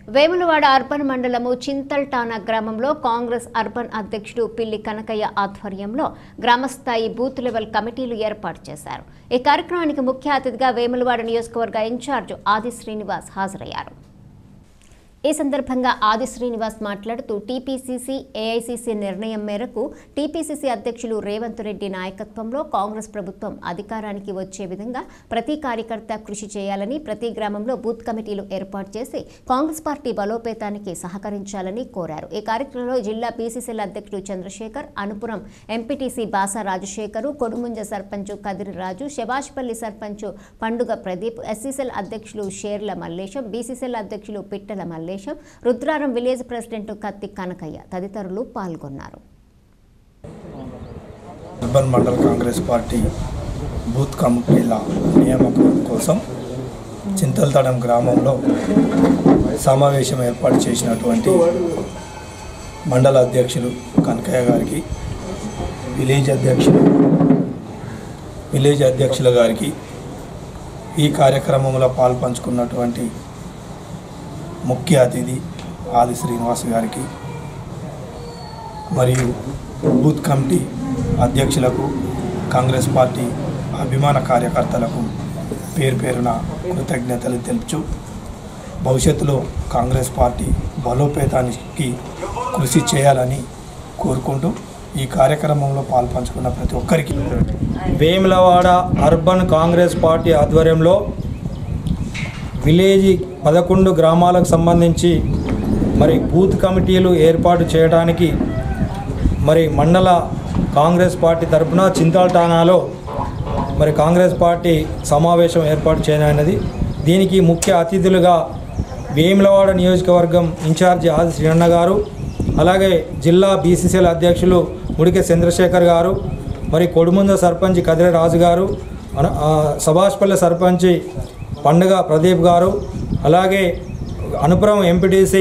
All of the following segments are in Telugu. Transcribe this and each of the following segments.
వేములవాడ అర్బన్ మండలము చింతల్టానా గ్రామంలో కాంగ్రెస్ అర్బన్ అధ్యక్షుడు పిల్లి కనకయ్య ఆధ్వర్యంలో గ్రామస్థాయి బూత్ లెవెల్ కమిటీలు ఏర్పాటు చేశారు ఈ కార్యక్రమానికి ముఖ్య అతిథిగా వేములవాడ నియోజకవర్గ ఇన్ఛార్జ్ ఆది శ్రీనివాస్ హాజరయ్యారు ఈ సందర్భంగా ఆది శ్రీనివాస్ మాట్లాడుతూ టీపీసీసీ ఏఐసీసీ నిర్ణయం మేరకు టీపీసీసీ అధ్యక్షులు రేవంత్ రెడ్డి నాయకత్వంలో కాంగ్రెస్ ప్రభుత్వం అధికారానికి వచ్చే విధంగా ప్రతి కార్యకర్త కృషి చేయాలని ప్రతి గ్రామంలో బూత్ కమిటీలు ఏర్పాటు చేసి కాంగ్రెస్ పార్టీ బలోపేతానికి సహకరించాలని కోరారు ఈ కార్యక్రమంలో జిల్లా పీసీసీల అధ్యక్షుడు చంద్రశేఖర్ అనుపురం ఎంపీటీసీ బాసా రాజశేఖరు కొడుముంజ సర్పంచ్ కదిరి రాజు శబాష్పల్లి సర్పంచ్ పండుగ ప్రదీప్ ఎస్సీసీఎల్ అధ్యక్షులు షేర్ల మల్లేశం బీసీసీఎల్ అధ్యక్షులు పిట్టల మల్లేశం రుద్రారం విలేజ్ ప్రెసిడెంట్ కత్తి కనకయ్య తదితరులు పాల్గొన్నారు urban mandal Congress party booth కమిటీల నియామకం కోసం చింతలతడం గ్రామంలో సమావేశం ఏర్పాటు చేసినటువంటి మండల అధ్యక్షులు కనకయ్య గారికి విలేజ్ అధ్యక్షులు విలేజ్ అధ్యక్షుల గారికి ఈ కార్యక్రమంలో పాల్పంచుకున్నటువంటి ముఖ్య అతిథి ఆది శ్రీనివాస్ గారికి మరియు బూత్ కమిటీ అధ్యక్షులకు కాంగ్రెస్ పార్టీ అభిమాన కార్యకర్తలకు పేరు పేరున కృతజ్ఞతలు తెలుపుచు భవిష్యత్తులో కాంగ్రెస్ పార్టీ బలోపేతానికి కృషి చేయాలని కోరుకుంటూ ఈ కార్యక్రమంలో పాల్పంచుకున్న ప్రతి ఒక్కరికి వేములవాడ అర్బన్ కాంగ్రెస్ పార్టీ ఆధ్వర్యంలో విలేజ్ పదకొండు గ్రామాలకు సంబంధించి మరి బూత్ కమిటీలు ఏర్పాటు చేయడానికి మరి మండల కాంగ్రెస్ పార్టీ తరపున చింతాల్టానాలో మరి కాంగ్రెస్ పార్టీ సమావేశం ఏర్పాటు చేయనున్నది దీనికి ముఖ్య అతిథులుగా వేములవాడ నియోజకవర్గం ఇన్ఛార్జి ఆది శ్రీరన్న గారు అలాగే జిల్లా బీసీసీఎల్ అధ్యక్షులు ముడికె చంద్రశేఖర్ గారు మరి కొడుముంద సర్పంచ్ కదిరి రాజు గారు అన- ఆ, సభాష్పల్లి సర్పంచ్ పండుగ ప్రదీప్ గారు అలాగే అనుపురం ఎంపీటీసీ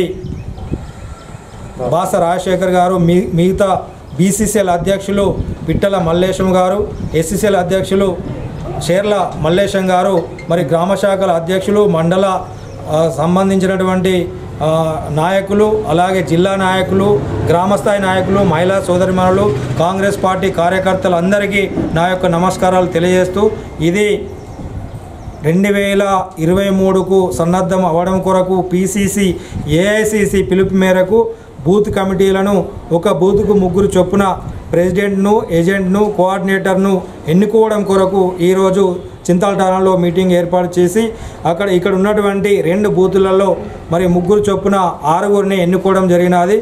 బాస రాజశేఖర్ గారు మీ మిగతా బీసీసీఎల్ అధ్యక్షులు పిట్టల మల్లేశం గారు ఎస్సీసీఎల్ అధ్యక్షులు షేర్ల మల్లేశం గారు మరి గ్రామ శాఖల అధ్యక్షులు మండల ఆ, సంబంధించినటువంటి ఆ, నాయకులు అలాగే జిల్లా నాయకులు గ్రామస్థాయి నాయకులు మహిళా సోదరిమణులు కాంగ్రెస్ పార్టీ కార్యకర్తలందరికీ నా యొక్క నమస్కారాలు తెలియజేస్తూ ఇది రెండు వేల ఇరవై మూడుకు సన్నద్ధం అవ్వడం కొరకు పీసీసీ ఏఐసిసి పిలుపు మేరకు బూత్ కమిటీలను ఒక బూత్కు ముగ్గురు చొప్పున ప్రెసిడెంట్ను ఏజెంట్ను కోఆర్డినేటర్ను ఎన్నుకోవడం కొరకు ఈరోజు చింతాల్టానాలో మీటింగ్ ఏర్పాటు చేసి అక్కడ ఇక్కడ ఉన్నటువంటి రెండు బూతులలో మరి ముగ్గురు చొప్పున ఆరుగురిని ఎన్నుకోవడం జరిగినది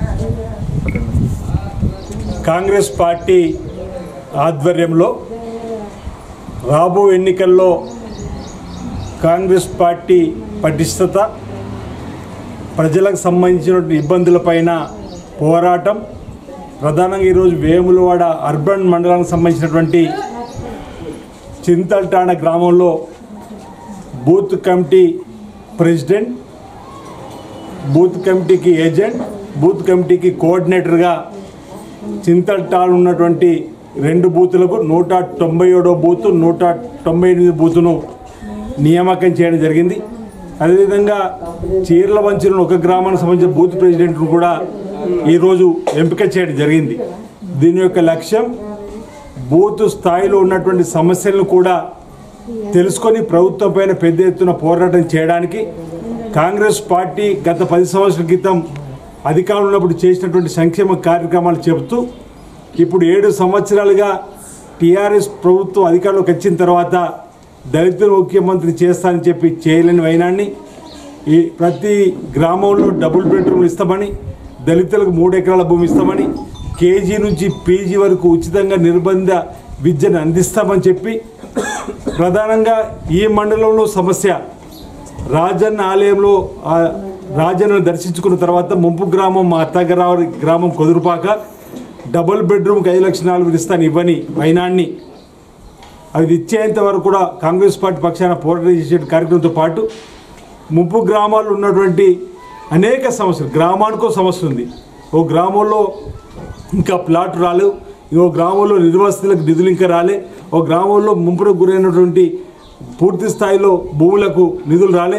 కాంగ్రెస్ పార్టీ ఆధ్వర్యంలో రాబో ఎన్నికల్లో కాంగ్రెస్ పార్టీ పటిష్టత ప్రజలకు సంబంధించిన ఇబ్బందులపైన పోరాటం ప్రధానంగా ఈరోజు వేములవాడ అర్బన్ మండలానికి సంబంధించినటువంటి చింతల్టాణ గ్రామంలో బూత్ కమిటీ ప్రెసిడెంట్ బూత్ కమిటీకి ఏజెంట్ బూత్ కమిటీకి కోఆర్డినేటర్గా చింతల్టాలు ఉన్నటువంటి రెండు బూతులకు నూట తొంభై ఏడో బూత్ నూట తొంభై ఎనిమిది బూతును నియామకం చేయడం జరిగింది అదేవిధంగా చీర్ల వంచులను ఒక గ్రామానికి సంబంధించిన బూత్ ప్రెసిడెంట్ను కూడా ఈరోజు ఎంపిక చేయడం జరిగింది దీని యొక్క లక్ష్యం బూత్ స్థాయిలో ఉన్నటువంటి సమస్యలను కూడా తెలుసుకొని ప్రభుత్వం పైన పెద్ద ఎత్తున పోరాటం చేయడానికి కాంగ్రెస్ పార్టీ గత పది సంవత్సరాల క్రితం అధికారంలో ఉన్నప్పుడు చేసినటువంటి సంక్షేమ కార్యక్రమాలు చెబుతూ ఇప్పుడు ఏడు సంవత్సరాలుగా టీఆర్ఎస్ ప్రభుత్వం అధికారంలోకి వచ్చిన తర్వాత దళితులు ముఖ్యమంత్రి చేస్తానని చెప్పి చేయలేని వైనాన్ని ఈ ప్రతి గ్రామంలో డబుల్ బెడ్రూమ్లు ఇస్తామని దళితులకు మూడు ఎకరాల భూమి ఇస్తామని కేజీ నుంచి పీజీ వరకు ఉచితంగా నిర్బంధ విద్యను అందిస్తామని చెప్పి ప్రధానంగా ఈ మండలంలో సమస్య రాజన్న ఆలయంలో ఆ రాజన్నను దర్శించుకున్న తర్వాత ముంపు గ్రామం మా అత్తగారి గ్రామం కుదురుపాక డబుల్ బెడ్రూమ్కి ఐదు లక్షల నాలుగు ఇస్తాను ఇవ్వని వైనాన్ని అది ఇచ్చేంత వరకు కూడా కాంగ్రెస్ పార్టీ పక్షాన పోరాటం చేసే కార్యక్రమంతో పాటు ముంపు గ్రామాల్లో ఉన్నటువంటి అనేక సమస్యలు గ్రామానికో సమస్య ఉంది ఓ గ్రామంలో ఇంకా ప్లాట్ రాలేవు ఇంకో గ్రామంలో నిర్వాసితులకు నిధులు ఇంకా రాలే ఓ గ్రామంలో ముంపుకు గురైనటువంటి పూర్తి స్థాయిలో భూములకు నిధులు రాలే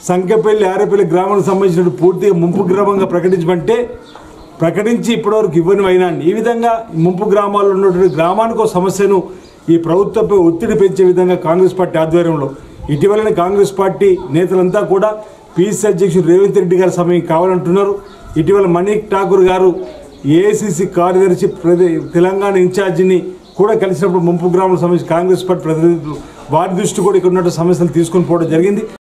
సంఖ్యపల్లి ఆరేపల్లి గ్రామానికి సంబంధించిన పూర్తిగా ముంపు గ్రామంగా ప్రకటించమంటే ప్రకటించి ఇప్పటివరకు ఇవ్వని అయినాన్ని ఈ విధంగా ముంపు గ్రామాల్లో ఉన్నటువంటి గ్రామానికి ఒక సమస్యను ఈ ప్రభుత్వంపై ఒత్తిడి పెంచే విధంగా కాంగ్రెస్ పార్టీ ఆధ్వర్యంలో ఇటీవలనే కాంగ్రెస్ పార్టీ నేతలంతా కూడా పీసీ అధ్యక్షుడు రేవంత్ రెడ్డి గారి సమయం కావాలంటున్నారు ఇటీవల మనీక్ ఠాకూర్ గారు ఏఐసిసి కార్యదర్శి ప్రదే- తెలంగాణ ఇన్ఛార్జిని కూడా కలిసినప్పుడు ముంపు గ్రామాలకు సంబంధించి కాంగ్రెస్ పార్టీ ప్రతినిధులు వారి దృష్టి కూడా ఇక్కడ ఉన్న సమస్యలు తీసుకొని పోవడం జరిగింది